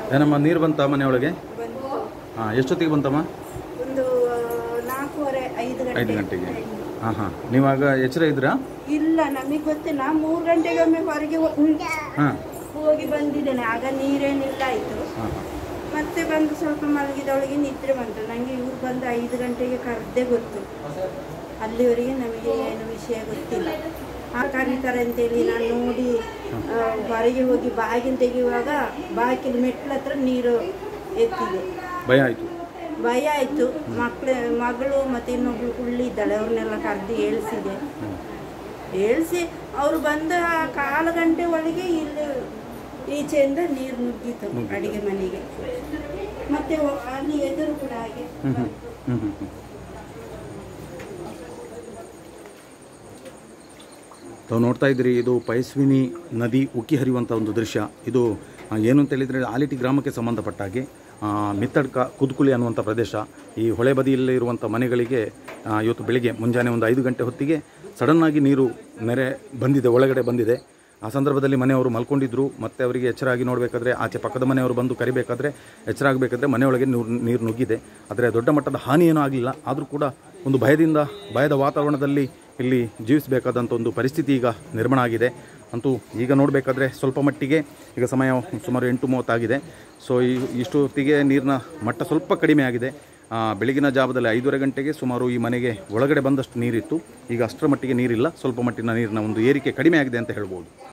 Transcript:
ಏನಮ್ಮ ನೀರು ಬಂತ ಮನೆಯೊಳಗೆ ಬಂದು ಹಾಂ ಎಷ್ಟೊತ್ತಿಗೆ ಬಂತಮ್ಮ ಒಂದು ಆ, ನಾಲ್ಕೂವರೆ ಐದು ಐದು ಗಂಟೆ ಗಂಟೆಗೆ ಹಾಂ ಹಾಂ ನೀವಾಗ ಎಚ್ಚರ ಇದ್ರಾ ಇಲ್ಲ ನಮಗೆ ಗೊತ್ತಿಲ್ಲ ಮೂರು ಗಂಟೆಗೊಮ್ಮೆ ಹೊರಗೆ ಹೋ- ಹಾಂ ಹೋಗಿ ಬಂದಿದ್ದೇನೆ ಆಗ ನೀರೇನಿಲ್ಲ ಆಯಿತು ಹಾಂ ಹಾಂ ಮತ್ತೆ ಬಂದು ಸ್ವಲ್ಪ ಮಲಗಿದವಳಿಗೆ ನಿದ್ರೆ ಬಂತು ನನಗೆ ಇವ್ರು ಬಂದು ಐದು ಗಂಟೆಗೆ ಕರೆದೇ ಗೊತ್ತು ಅಲ್ಲಿವರೆಗೆ ನಮಗೆ ಏನು ವಿಷಯ ಗೊತ್ತಿಲ್ಲ ಆ ಕರೀತಾರೆ ಅಂತೇಳಿ ನಾನು ನೋಡಿ ಆ, ಹೊರಗೆ ಹೋಗಿ ಬಾಗಿಲು ತೆಗೆಯುವಾಗ ಬಾಗಿಲು ಮೆಟ್ಲ ಹತ್ರ ನೀರು ಎತ್ತಿದೆ ಭಯ ಆಯಿತು ಭಯ ಆಯಿತು ಮಕ್ಕಳ ಮಗಳು ಮತ್ತು ಇನ್ನೊಬ್ಳು ಕುಳ್ಳಿ ಇದ್ದಾಳೆ ಅವ್ರನ್ನೆಲ್ಲ ಕರೆದು ಏಳಿಸಿದೆ ಏಳಿಸಿ ಅವರು ಬಂದ ಆ ಕಾಲು ಗಂಟೆ ಒಳಗೆ ಇಲ್ಲಿ ಈಚೆಯಿಂದ ನೀರು ನುಗ್ಗಿತು ಅಡಿಗೆ ಮನೆಗೆ ಮತ್ತೆ ಒ- ಅಲ್ಲಿ ಎದುರು ಕೂಡ ಹಾಗೆ ಹ್ಞೂ ಹ್ಞೂ ಹ್ಞೂ ಹ್ಞೂ ಹ್ಞೂ ತಾವು ನೋಡ್ತಾ ಇದ್ದೀರಿ ಇದು ಪೈಸ್ವಿನಿ ನದಿ ಉಕ್ಕಿ ಹರಿಯುವಂಥ ಒಂದು ದೃಶ್ಯ ಇದು ಆ, ಏನು ಅಂತ ಹೇಳಿದರೆ ಆಲಿಟಿ ಗ್ರಾಮಕ್ಕೆ ಸಂಬಂಧಪಟ್ಟ ಹಾಗೆ ಆ, ಮಿತ್ತಡ್ಕ ಕುದ್ಕುಳಿ ಅನ್ನುವಂಥ ಪ್ರದೇಶ ಈ ಹೊಳೆ ಬದಿಯಲ್ಲಿ ಇರುವಂಥ ಮನೆಗಳಿಗೆ ಆ, ಇವತ್ತು ಬೆಳಿಗ್ಗೆ ಮುಂಜಾನೆ ಒಂದು ಐದು ಗಂಟೆ ಹೊತ್ತಿಗೆ ಸಡನ್ನಾಗಿ ನೀರು ನೆರೆ ಬಂದಿದೆ ಒಳಗಡೆ ಬಂದಿದೆ ಆ ಸಂದರ್ಭದಲ್ಲಿ ಮನೆಯವರು ಮಲ್ಕೊಂಡಿದ್ರು ಮತ್ತೆ ಅವರಿಗೆ ಎಚ್ಚರ ಆಗಿ ನೋಡಬೇಕಾದ್ರೆ ಆಚೆ ಪಕ್ಕದ ಮನೆಯವರು ಬಂದು ಕರಿಬೇಕಾದ್ರೆ ಎಚ್ಚರ ಆಗಬೇಕಾದ್ರೆ ಮನೆಯೊಳಗೆ ನೀರು ನೀರು ನುಗ್ಗಿದೆ ಆದರೆ ದೊಡ್ಡ ಮಟ್ಟದ ಹಾನಿ ಏನೂ ಆಗಲಿಲ್ಲ ಆದರೂ ಕೂಡ ಒಂದು ಭಯದಿಂದ ಭಯದ ವಾತಾವರಣದಲ್ಲಿ ಇಲ್ಲಿ ಜೀವಿಸಬೇಕಾದಂಥ ಒಂದು ಪರಿಸ್ಥಿತಿ ಈಗ ನಿರ್ಮಾಣ ಆಗಿದೆ ಅಂತೂ ಈಗ ನೋಡಬೇಕಾದ್ರೆ ಸ್ವಲ್ಪ ಮಟ್ಟಿಗೆ ಈಗ ಸಮಯ ಸುಮಾರು ಎಂಟು ಮೂವತ್ತಾಗಿದೆ ಸೊ ಈ ಇಷ್ಟು ಹೊತ್ತಿಗೆ ನೀರಿನ ಮಟ್ಟ ಸ್ವಲ್ಪ ಕಡಿಮೆ ಆಗಿದೆ ಆ, ಬೆಳಗಿನ ಜಾವದಲ್ಲಿ ಐದೂವರೆ ಗಂಟೆಗೆ ಸುಮಾರು ಈ ಮನೆಗೆ ಒಳಗಡೆ ಬಂದಷ್ಟು ನೀರಿತ್ತು ಈಗ ಅಷ್ಟರ ಮಟ್ಟಿಗೆ ನೀರಿಲ್ಲ ಸ್ವಲ್ಪ ಮಟ್ಟಿನ ನೀರಿನ ಒಂದು ಏರಿಕೆ ಕಡಿಮೆ ಆಗಿದೆ ಅಂತ ಹೇಳ್ಬೋದು